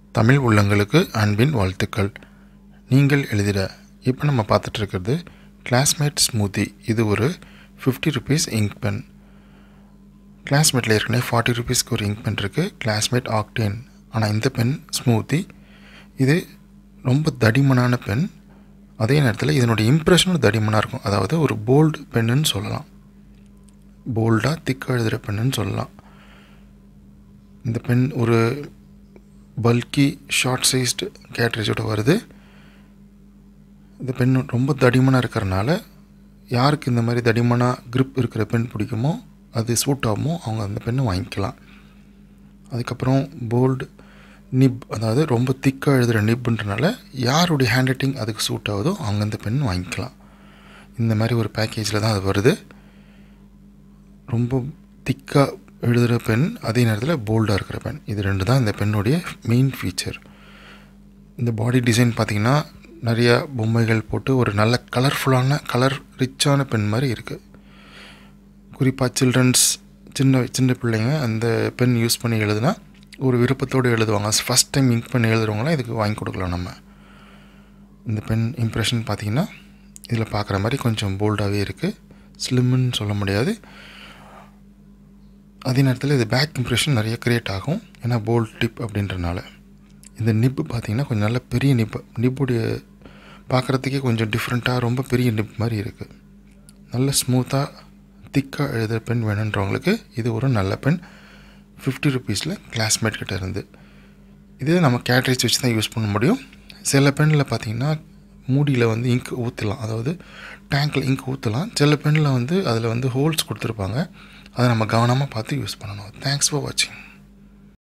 தமிழ் உள்ளங்களுக்கு அன்பின் வாழ்த்துக்கள் நீங்கள் எழுதிட இப்போ நம்ம பார்த்துட்டு இருக்கிறது கிளாஸ்மேட் ஸ்மூத்தி இது ஒரு ஃபிஃப்டி ருபீஸ் இங்க் பென் கிளாஸ்மேட்டில் ஏற்கனவே ஃபார்ட்டி ருபீஸ்க்கு ஒரு இங்க் பென் இருக்குது கிளாஸ்மேட் ஆக்டேன் ஆனால் இந்த பென் ஸ்மூத்தி இது ரொம்ப தடிமனான பென் அதே நேரத்தில் இதனுடைய இம்ப்ரெஷனும் தடிமனாக இருக்கும் அதாவது ஒரு போல்டு பென்னுன்னு சொல்லலாம் போல்டாக திக்காக எழுதுகிற பென்னுன்னு சொல்லலாம் இந்த பென் ஒரு பல்கி ஷார்ட் சைஸ்டு கேட்ரேஜோட வருது இந்த பென் ரொம்ப தடிமனாக இருக்கிறனால யாருக்கு இந்த மாதிரி தடிமனாக grip இருக்கிற பென் பிடிக்குமோ அது சூட் ஆகுமோ அவங்க அந்த பெண்ணை வாங்கிக்கலாம் அதுக்கப்புறம் போல்டு நிப் அதாவது ரொம்ப திக்காக எழுதுகிற நிப்புன்றனால யாருடைய ஹேண்ட் ரைட்டிங் அதுக்கு சூட் ஆகுதோ அவங்க அந்த பென் வாங்கிக்கலாம் இந்த மாதிரி ஒரு பேக்கேஜில் தான் அது வருது ரொம்ப திக்காக எழுதுகிற பென் அதே நேரத்தில் போல்டாக இருக்கிற பென் இது ரெண்டு தான் இந்த பெண்ணுடைய மெயின் ஃபீச்சர் இந்த பாடி டிசைன் பார்த்திங்கன்னா நிறையா பொம்மைகள் போட்டு ஒரு நல்ல கலர்ஃபுல்லான கலர் ரிச்சான பென் மாதிரி இருக்குது குறிப்பாக சில்ட்ரன்ஸ் சின்ன சின்ன பிள்ளைங்க அந்த பென் யூஸ் பண்ணி எழுதுனா ஒரு விருப்பத்தோடு எழுதுவாங்க ஃபஸ்ட் டைம் இங்க் பண்ணி எழுதுறவங்களாம் இதுக்கு வாங்கி கொடுக்கலாம் நம்ம இந்த பென் இம்ப்ரெஷன் பார்த்திங்கன்னா இதில் பார்க்குற மாதிரி கொஞ்சம் போல்டாகவே இருக்குது ஸ்லிம்முன்னு சொல்ல முடியாது அதே நேரத்தில் இது பேக் இம்ப்ரெஷன் நிறைய க்ரியேட் ஆகும் ஏன்னா போல்ட் டிப் அப்படின்றனால இந்த நிப்பு பார்த்திங்கன்னா கொஞ்சம் நல்ல பெரிய நிப்பு நிப்புடைய பார்க்குறதுக்கே கொஞ்சம் டிஃப்ரெண்ட்டாக ரொம்ப பெரிய நிப் மாதிரி இருக்குது நல்ல ஸ்மூத்தாக திக்காக எழுதுகிற பென் வேணுன்றவங்களுக்கு இது ஒரு நல்ல பென் ஃபிஃப்டி ருபீஸில் கிளாஸ்மேட் கிட்ட இருந்து இதே நம்ம கேட்ரேஜ் வச்சு தான் யூஸ் பண்ண முடியும் சில பெனில் பார்த்திங்கன்னா மூடியில் வந்து இங்க் ஊற்றலாம் அதாவது டேங்க்கில் இங்க் ஊற்றலாம் சில பெனில் வந்து அதில் வந்து ஹோல்ஸ் கொடுத்துருப்பாங்க அதை நம்ம கவனமாக பார்த்து யூஸ் பண்ணணும் தேங்க்ஸ் ஃபார் வாட்சிங்